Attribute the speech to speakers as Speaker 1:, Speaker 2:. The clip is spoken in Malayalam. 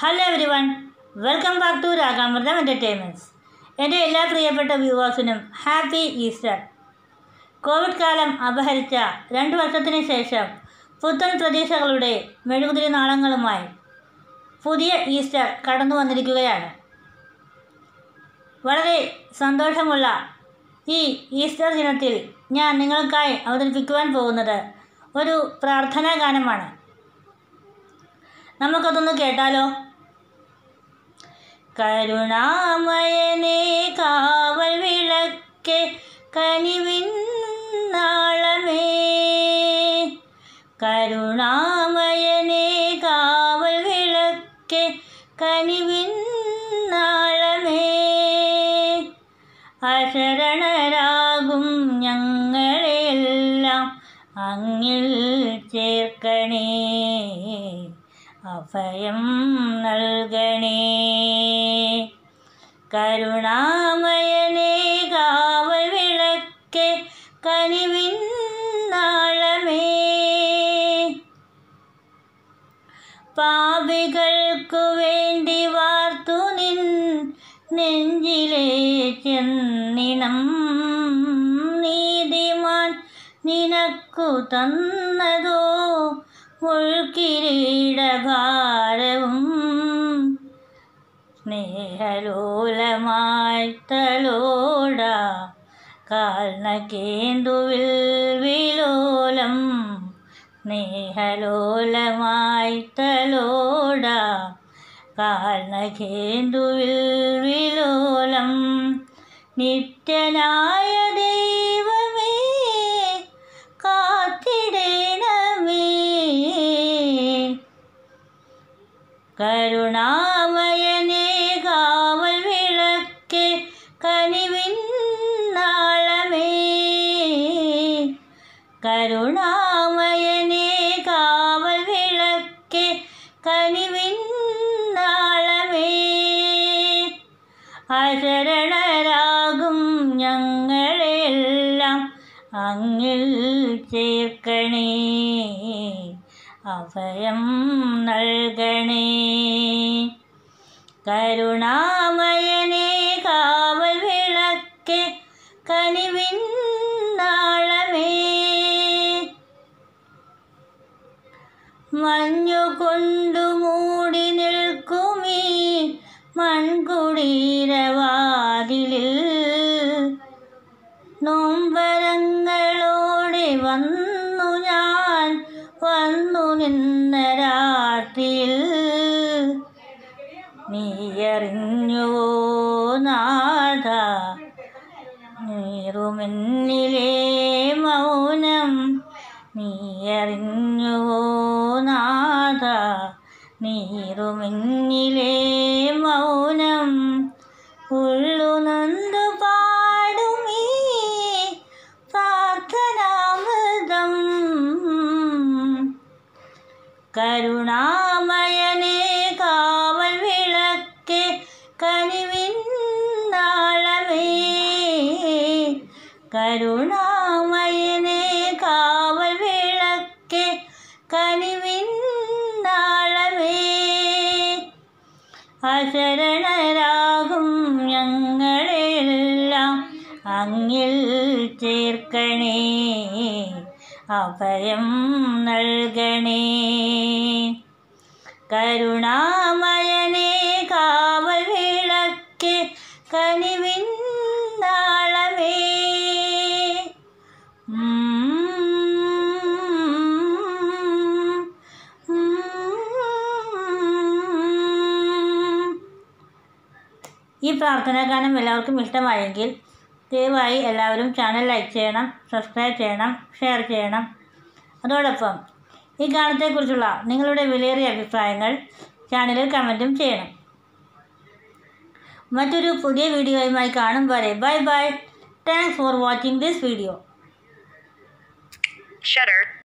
Speaker 1: Hello everyone welcome back to Ragamritham entertainments എൻ്റെ എല്ലാ പ്രിയപ്പെട്ട വ്യൂവേഴ്സിനും ഹാപ്പി ഈസ്റ്റർ കോവിഡ് കാലം അപഹരിച്ച രണ്ട് വർഷത്തിന് ശേഷം പുത്തൻ പ്രതീക്ഷകളുടെ മെഴുകുതിരി നാളങ്ങളുമായി പുതിയ ഈസ്റ്റർ കടന്നു വന്നിരിക്കുകയാണ് വളരെ സന്തോഷമുള്ള ഈ ഈസ്റ്റർ ദിനത്തിൽ ഞാൻ നിങ്ങൾക്കായി അവതരിപ്പിക്കുവാൻ പോകുന്നത് ഒരു പ്രാർത്ഥനാ ഗാനമാണ് നമുക്കതൊന്ന് കേട്ടാലോ കരുണാമയനെ കാവൽ വിളക്കെ കനിവിൻ നാളമേ കരുണാമയനെ കാവൽ വിളക്കെ കനിവിൻ നാളമേ അശരണരാകും ഞങ്ങളെല്ലാം അങ്ങിൽ ചേർക്കണേ അഭയം നൽകണേ കരുണാമയനെ കാവൽ വിളക്കെ കനിവിൻ നാളമേ പാപികൾക്കു വേണ്ടി വാർത്തു നിൻ നെഞ്ചിലെ ചെന്നിണം നീതിമാൻ നിനക്കു തന്നതോ മുൾക്കിരീടഭാരവും സ്നേഹലോലമായി തലോട കാൽനകേന്തുവിൽ വിലോലം സ്നേഹലോലമായി തലോട കാൽനകേന്തുവിൽ വിലോലം നിത്യനായ ദൈവമേ കാത്തിടേണമേ കരുണാമയനെ കാവൽ വിളക്കെ കനിവിൻ നാളമേ കരുണാമയനെ കാവൽ വിളക്കെ കനിവിൻ നാളമേ അശരണരാകും ഞങ്ങളെല്ലാം അങ്ങിൽ ചേർക്കണേ അഭയം നൽകണേ കരുണാമയനെ കാവൽ വിളക്കെ കനിവിൻ നാളമേ മഞ്ഞുകൊണ്ടു മൂടി നിൽക്കുമീ മൺകുടീരവാതിലിൽ നൊമ്പരങ്ങളോടെ വന്നു ഞാൻ വന്നു നിന്ന രാത്രിയിൽ നീയറിഞ്ഞുവോ നാഥ നീറുമെന്നിലെ മൗനം നീയറിഞ്ഞുവോ നാഥ നീറുമെന്നിലെ മൗനം ഉള്ളുനൊന്തു പാടുമീ പ്രാർത്ഥനാമൃതം കരുണാമയനെ കാവൽ വിളക്കെ കനിവിൻ നാളമേ കരുണാമയനെ കാവൽ വിളക്കെ കനിവിൻ നാളമേ അശരണരാകും ഞങ്ങളെല്ലാം അങ്ങിൽ ചേർക്കണേ അഭയം നൽകണേ കരുണാമയനെ കാവൽ വിളക്കെ കനിവിൻ നാളമേ ഈ പ്രാർത്ഥനാ ഗാനം എല്ലാവർക്കും ഇഷ്ടമായെങ്കിൽ ദയവായി എല്ലാവരും ചാനൽ ലൈക്ക് ചെയ്യണം സബ്സ്ക്രൈബ് ചെയ്യണം ഷെയർ ചെയ്യണം അതോടൊപ്പം ഈ ഗാനത്തെക്കുറിച്ചുള്ള നിങ്ങളുടെ വിലയേറിയ അഭിപ്രായങ്ങൾ ചാനലിൽ കമൻറ്റും ചെയ്യണം മറ്റൊരു പുതിയ വീഡിയോയുമായി കാണും വരെ bye bye thanks for watching this video
Speaker 2: Shutter.